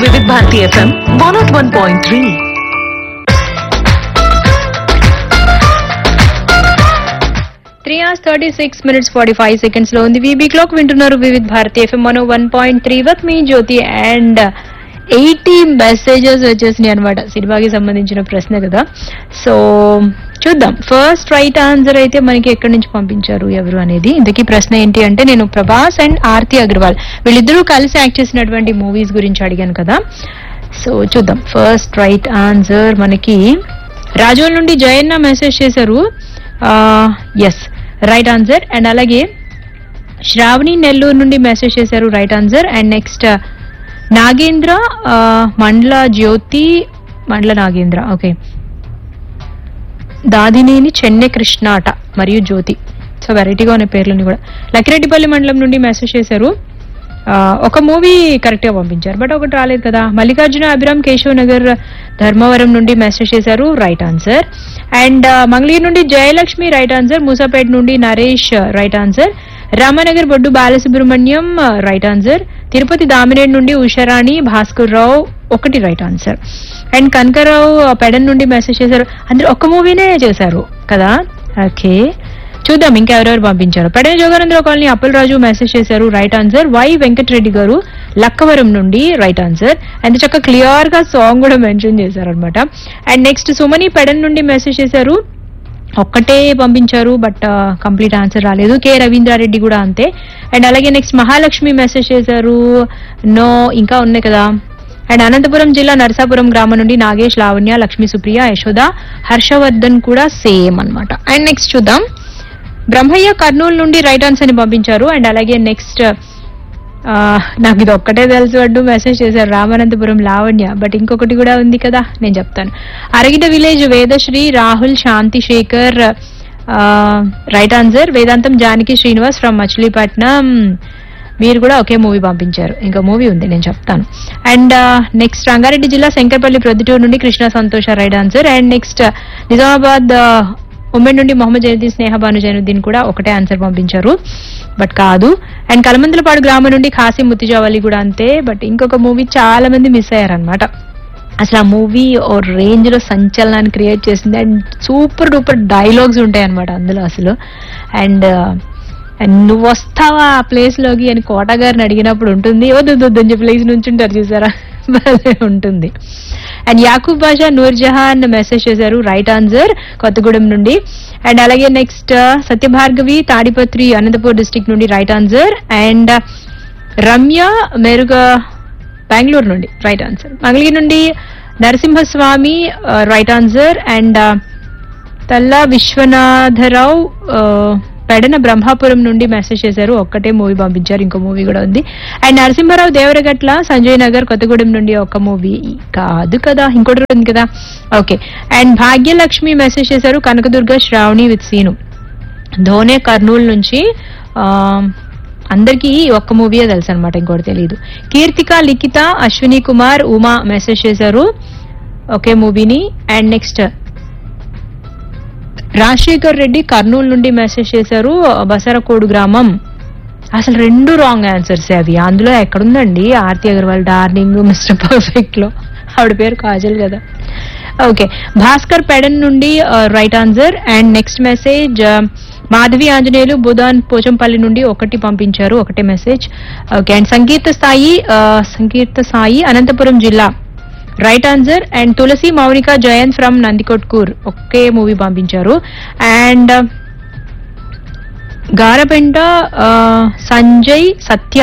వివిధ Bharati F M one nought one point three three hours thirty six minutes forty five seconds లో ఉంది V B clock వింటున్నారు Vividh Bharati F M మనో one point three వత్ మీ జ్యోతి అండ్ ఎయిటీ మెసేజెస్ వచ్చేసినాయి అనమాట సినిమాకి సంబంధించిన ప్రశ్న కదా సో చూద్దాం ఫస్ట్ రైట్ ఆన్సర్ అయితే మనకి ఎక్కడి నుంచి పంపించారు ఎవరు అనేది ఇంతకీ ప్రశ్న ఏంటి అంటే నేను ప్రభాస్ అండ్ ఆర్తి అగర్వాల్ వీళ్ళిద్దరూ కలిసి యాక్ట్ చేసినటువంటి మూవీస్ గురించి అడిగాను కదా సో చూద్దాం ఫస్ట్ రైట్ ఆన్సర్ మనకి రాజోల్ నుండి జయన్న మెసేజ్ చేశారు ఎస్ రైట్ ఆన్సర్ అండ్ అలాగే శ్రావణి నెల్లూరు నుండి మెసేజ్ చేశారు right answer and next Nagendra ఆ, మండల జ్యోతి మండల నాగేంద్ర ఓకే దాదినేని చెన్నె కృష్ణాట మరియు జ్యోతి సో వెరైటీగా ఉన్న పేర్లని కూడా లక్కిరెడ్డిపల్లి మండలం నుండి మెసేజ్ చేశారు ఆ, ఒక మూవీ కరెక్ట్ గా పంపించారు బట్ ఒకటి రాలేదు కదా మల్లికార్జున అభిరామ్ కేశవ్ నగర్ ధర్మవరం నుండి మెసేజ్ చేశారు రైట్ ఆన్సర్ అండ్ మంగళగిరి నుండి జయలక్ష్మి రైట్ ఆన్సర్ మూసాపేట నుండి Naresh right answer Ramanagar Boddu Balasubrahmanyam right answer Tirupati Damineedu నుండి ఉషారాణి భాస్కర్ రావు ఒకటి right answer and Kanakarao Pedana నుండి మెసేజ్ చేశారు అందరూ ఒక్క మూవీనే చేశారు కదా ఓకే చూద్దాం ఇంకెవరెవరు పంపించారు పెడన జోగానందరావు కాలనీ అప్పలరాజు మెసేజ్ చేశారు రైట్ ఆన్సర్ వై వెంకటరెడ్డి గారు లక్కవరం నుండి రైట్ ఆన్సర్ అండ్ చక్క క్లియర్ గా సాంగ్ కూడా మెన్షన్ చేశారు అనమాట అండ్ నెక్స్ట్ సుమని పెడన్ నుండి మెసేజ్ చేశారు ఒక్కటే పంపించారు బట్ కంప్లీట్ ఆన్సర్ రాలేదు కె రవీంద్రారెడ్డి కూడా అంతే అండ్ అలాగే నెక్స్ట్ మహాలక్ష్మి మెసేజ్ చేశారు నో ఇంకా ఉన్నాయి కదా అండ్ అనంతపురం జిల్లా నరసాపురం గ్రామం నుండి నాగేష్ లావణ్య లక్ష్మీ సుప్రియ యశోద హర్షవర్ధన్ కూడా సేమ్ అన్నమాట అండ్ నెక్స్ట్ చూద్దాం బ్రహ్మయ్య కర్నూలు నుండి రైట్ ఆన్సర్ ని పంపించారు అండ్ అలాగే నెక్స్ట్ ఆ, నాకు ఇది ఒక్కటే తెలుసు అంటూ మెసేజ్ చేశారు రామానంతపురం లావణ్య బట్ ఇంకొకటి కూడా ఉంది కదా నేను చెప్తాను అరగిట village Vedashri Rahul Shanti Shekhar right answer Vedantam Janaki Srinivas from Machilipatnam మీరు కూడా ఒకే మూవీ పంపించారు ఇంకా మూవీ ఉంది నేను చెప్తాను అండ్ నెక్స్ట్ రంగారెడ్డి జిల్లా శంకర్పల్లి ప్రొద్దుటూరు నుండి Krishna Santosha right answer and next Nizamabad ఆ, ఉమ్మడి నుండి మొహమ్మద్ జైనుద్దీన్ స్నేహ భాను జైనుద్దీన్ కూడా ఒకటే ఆన్సర్ పంపించారు బట్ కాదు అండ్ కలమందలపాడు గ్రామం నుండి ఖాసీ ముత్తిజావలి కూడా అంతే బట్ ఇంకొక మూవీ చాలా మంది మిస్ అయ్యారనమాట అసలు ఆ మూవీ ఓ రేంజ్ లో సంచలనాన్ని క్రియేట్ చేసింది అండ్ సూపర్ డూపర్ డైలాగ్స్ ఉంటాయి అనమాట అందులో అసలు అండ్ నువ్వు వస్తావా ఆ ప్లేస్ లోకి అని కోట గారిని అడిగినప్పుడు ఉంటుంది వద్దు వద్దు వద్దు అని చెప్పి ప్లేస్ నుంచి ఉంటారు చూసారా భలే ఉంటుంది అండ్ యాకూబ్ బాషా నూర్జహాన్ మెసేజ్ చేశారు రైట్ ఆన్సర్ కొత్తగూడెం నుండి అండ్ అలాగే నెక్స్ట్ సత్యభార్గవి తాడిపత్రి అనంతపూర్ డిస్ట్రిక్ట్ నుండి రైట్ ఆన్సర్ అండ్ రమ్య మెరుగా బెంగళూరు నుండి రైట్ ఆన్సర్ మంగళగిరి నుండి Narasimhaswamy right answer and Talla Viswanatharao ఆ, పెడన బ్రహ్మాపురం నుండి మెసేజ్ చేశారు ఒక్కటే మూవీ పంపించారు ఇంకో మూవీ కూడా ఉంది అండ్ నరసింహారావు దేవరగట్ల సంజయ్ నగర్ కొత్తగూడెం నుండి ఒక మూవీ కాదు కదా ఇంకోటి కూడా ఉంది కదా ఓకే అండ్ భాగ్యలక్ష్మి మెసేజ్ చేశారు కనకదుర్గ శ్రావణి విత్ సీను ధోనే కర్నూలు నుంచి ఆ, అందరికీ ఒక్క మూవీయే తెలుసు అనమాట ఇంకోటి తెలియదు కీర్తిక లిఖిత అశ్విని కుమార్ ఉమా మెసేజ్ చేశారు ఒకే మూవీని అండ్ నెక్స్ట్ రాజశేఖర్ రెడ్డి కర్నూలు నుండి మెసేజ్ చేశారు బసరకోడు గ్రామం అసలు రెండు రాంగ్ ఆన్సర్స్ అవి అందులో ఎక్కడుందండి Aarti Agarwal darling mister perfect లో ఆవిడ పేరు కాజల్ కదా ఓకే భాస్కర్ పెడన్ నుండి right answer and next message Madhavi Anjaneyulu Budhan Pochampally నుండి ఒకటి పంపించారు ఒకటే మెసేజ్ ఓకే అండ్ సంగీత స్థాయి ఆ, సంగీత సాయి అనంతపురం జిల్లా right answer and Tulasi Mounika Jayanth from Nandikotkur ఒకే మూవీ పంపించారు అండ్ గారపెంట ఆ, సంజయ్ సత్య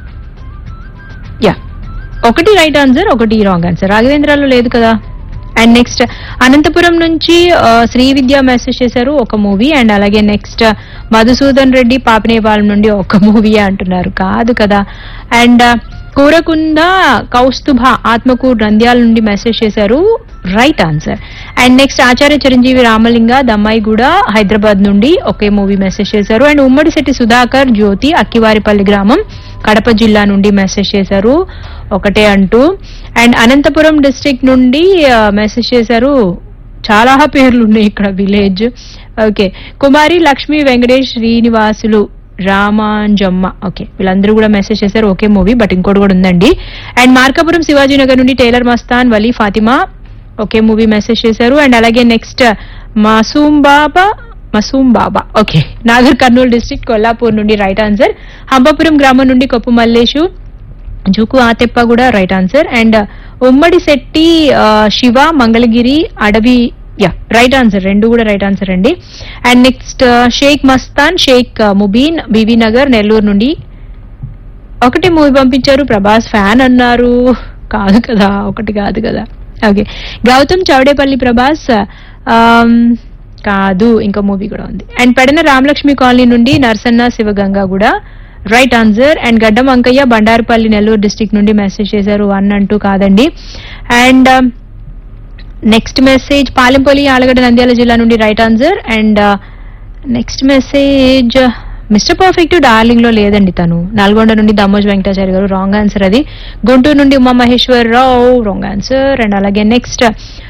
యా ఒకటి రైట్ ఆన్సర్ ఒకటి రాంగ్ ఆన్సర్ రాఘవేంద్రాలో లేదు కదా అండ్ నెక్స్ట్ అనంతపురం నుంచి ఆ, శ్రీ విద్య మెసేజ్ చేశారు ఒక మూవీ అండ్ అలాగే నెక్స్ట్ మధుసూదన్ రెడ్డి పాపినేపాలెం నుండి ఒక మూవీ అంటున్నారు కాదు కదా అండ్ కూరకుంద కౌస్తుభ ఆత్మకూర్ నంద్యాల నుండి మెసేజ్ చేశారు right answer and next Acharya Chiranjeevi Ramalinga Dammaiguda Hyderabad నుండి ఒకే మూవీ మెసేజ్ చేశారు అండ్ ఉమ్మడి శెట్టి సుధాకర్ జ్యోతి అక్కివారిపల్లి గ్రామం కడప జిల్లా నుండి మెసేజ్ చేశారు ఒకటే అంటూ అండ్ అనంతపురం డిస్ట్రిక్ట్ నుండి మెసేజ్ చేశారు చాలా పేర్లు ఉన్నాయి ఇక్కడ village okay Kumari Lakshmi Venkatesh Srinivasulu Ramanjamma okay వీళ్ళందరూ కూడా మెసేజ్ చేశారు ఓకే మూవీ బట్ ఇంకోటి కూడా ఉందండి అండ్ మార్కాపురం శివాజీ నగర్ నుండి tailor Mastan Vali Fatima okay movie message చేశారు అండ్ అలాగే next Masoom Baba Masoom Baba okay Nagar Kurnool district Kollapur నుండి రైట్ ఆన్సర్ హంపాపురం గ్రామం నుండి కొప్పు మల్లేషు జూకు ఆతెప్ప కూడా రైట్ ఆన్సర్ అండ్ ఉమ్మడి శెట్టి ఆ, శివ మంగళగిరి అడవి యా రైట్ ఆన్సర్ రెండు కూడా రైట్ ఆన్సర్ అండి అండ్ నెక్స్ట్ షేక్ మస్తాన్ షేక్ ఆ, ముబీన్ బీబీ నగర్ నెల్లూరు నుండి ఒకటి మూవీ పంపించారు ప్రభాస్ ఫ్యాన్ అన్నారు కాదు కదా ఒకటి కాదు కదా ఓకే గౌతమ్ చౌడేపల్లి ప్రభాస్ ఆమ్, కాదు ఇంకా మూవీ కూడా ఉంది అండ్ పెడన రామలక్ష్మి కాలనీ నుండి నర్సన్న శివగంగా కూడా right answer and Gaddam Ankaiah Bandarupalli Nellore district నుండి మెసేజ్ చేశారు వన్ అంటూ కాదండి and next message Palempalli Allagadda Nandyal జిల్లా నుండి right answer and next message mister perfect darling లో లేదండి తను నల్గొండ నుండి దమ్మోజ్ వెంకటాచారి గారు రాంగ్ ఆన్సర్ అది గుంటూరు నుండి Uma Maheshwar Rao wrong answer and అలాగే next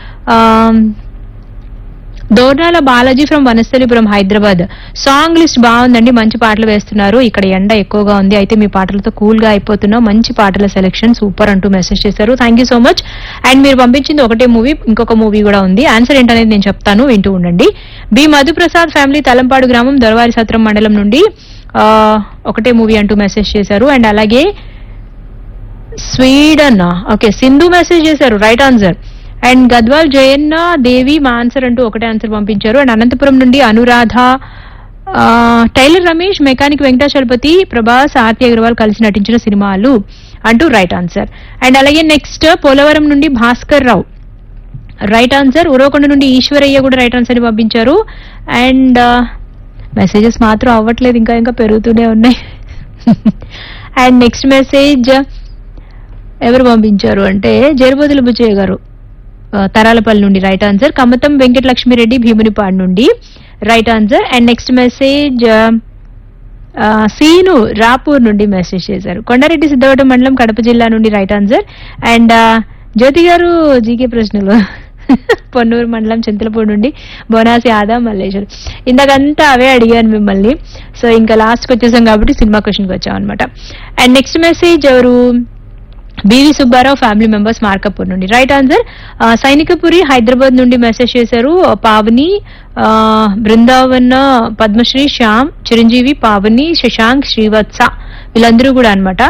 Dornala Balaji from Vanasthalipuram Hyderabad song list బాగుందండి మంచి పాటలు వేస్తున్నారు ఇక్కడ ఎండ ఎక్కువగా ఉంది అయితే మీ పాటలతో కూల్ గా అయిపోతున్నాం మంచి పాటల సెలెక్షన్ సూపర్ అంటూ మెసేజ్ చేశారు thank you so much and మీరు పంపించింది ఒకటే మూవీ ఇంకొక మూవీ కూడా ఉంది ఆన్సర్ ఏంటనేది నేను చెప్తాను వింటూ ఉండండి బి మధుప్రసాద్ ఫ్యామిలీ తలంపాడు గ్రామం దొరవారి సత్రం మండలం నుండి ఆ, ఒకటే మూవీ అంటూ మెసేజ్ చేశారు అండ్ అలాగే స్వీడన్ ఓకే సింధు మెసేజ్ చేశారు right answer and Gadwal Jayanna Devi మా ఆన్సర్ అంటూ ఒకటే ఆన్సర్ పంపించారు అండ్ అనంతపురం నుండి అనురాధ ఆ, టైలర్ రమేష్ మెకానిక్ వెంకటాచలపతి ప్రభాస్ ఆర్తి అగర్వాల్ కలిసి నటించిన సినిమాలు అంటూ రైట్ ఆన్సర్ అండ్ అలాగే నెక్స్ట్ పోలవరం నుండి భాస్కర్ రావు రైట్ ఆన్సర్ ఉరవకొండ నుండి ఈశ్వరయ్య కూడా రైట్ ఆన్సర్ ని పంపించారు అండ్ మెసేజెస్ మాత్రం అవ్వట్లేదు ఇంకా ఇంకా పెరుగుతూనే ఉన్నాయి అండ్ నెక్స్ట్ మెసేజ్ ఎవరు పంపించారు అంటే జేరుబోతుల బుచ్చయ్య గారు ఆ, తరాలపల్లి నుండి రైట్ ఆన్సర్ కమతం వెంకటలక్ష్మిరెడ్డి భీమునిపాడు నుండి right answer and next message ఆ, సీను రాపూర్ నుండి మెసేజ్ చేశారు కొండారెడ్డి సిద్ధవటం మండలం కడప జిల్లా నుండి రైట్ ఆన్సర్ అండ్ ఆ, జ్యోతి గారు జీకే ప్రశ్నలు పొన్నూరు మండలం చింతలపూడి నుండి బోనాసి ఆదా మల్లేశ్వర్ ఇందాకంతా అవే అడిగాను మిమ్మల్ని సో ఇంకా లాస్ట్కి వచ్చేసాం కాబట్టి సినిమా క్వశ్చన్కి వచ్చాం అనమాట అండ్ నెక్స్ట్ మెసేజ్ ఎవరు BV Subbarao family members Markapur నుండి రైట్ ఆన్సర్ ఆ, సైనికపురి హైదరాబాద్ నుండి మెసేజ్ చేశారు ఆ, పావని ఆ, బృందావన పద్మశ్రీ శ్యామ్ చిరంజీవి పావని శశాంక్ శ్రీవత్స వీళ్ళందరూ కూడా అనమాట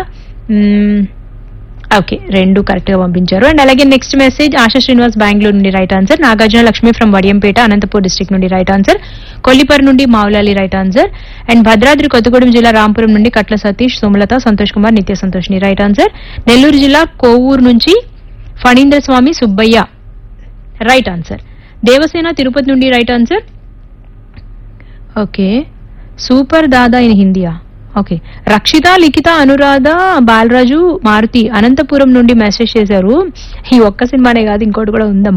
ఓకే రెండు కరెక్ట్ గా పంపించారు అండ్ అలాగే నెక్స్ట్ మెసేజ్ ఆశా శ్రీనివాస్ బెంగళూరు నుండి right answer Nagarjuna Lakshmi from Vadiyampeta Anantapur district నుండి రైట్ ఆన్సర్ కొల్లిపర్ నుండి Mavulali right answer and Bhadradri Kothagudem జిల్లా రాంపురం నుండి కట్ల సతీష్ సుమలత సంతోష్ కుమార్ నిత్య సంతోష్ని రైట్ ఆన్సర్ నెల్లూరు జిల్లా కోవూరు నుంచి ఫణీంద్ర స్వామి సుబ్బయ్య రైట్ ఆన్సర్ దేవసేన తిరుపతి నుండి right answer okay super Dada in హిందీయా ఓకే రక్షిత లిఖిత అనురాధ బాలరాజు మారుతి అనంతపురం నుండి మెసేజ్ చేశారు ఈ ఒక్క సినిమానే కాదు ఇంకోటి కూడా ఉందమ్మా